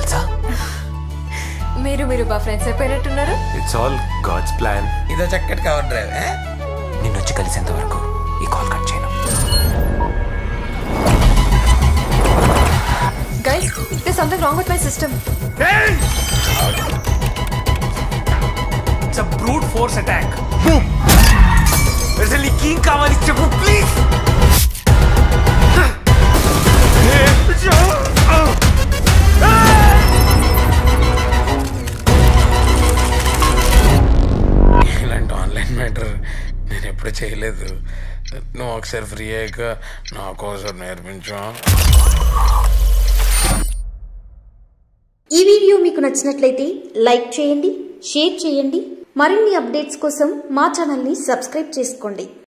తెలుసా మీరు మీరు బా ఫ్రెండ్స్ అయిపోయినట్టున్నారు ఇట్స్ ఆల్ గాడ్స్ ప్లాన్ ఇదో చక్కటి కవర్ డ్రైవ్ ఏ? నిన్ను వచ్చి కలిసేంత వరకు ఈ కాల్ కట్ చేయను guys there something wrong with my system it's a brute force attack అసలు నీకేం కావాలి చెప్పు ప్లీజ్ ఇలాంటి ఆన్లైన్ మ్యాటర్ నేను ఎప్పుడు చేయలేదు నువ్వు ఒకసారి ఫ్రీ అయ్యాక నా కోసం నేర్పించు ఈ వీడియో మీకు నచ్చినట్లయితే లైక్ చేయండి షేర్ చేయండి మరిన్ని అప్డేట్స్ కోసం మా ఛానల్ని సబ్స్క్రైబ్ చేసుకోండి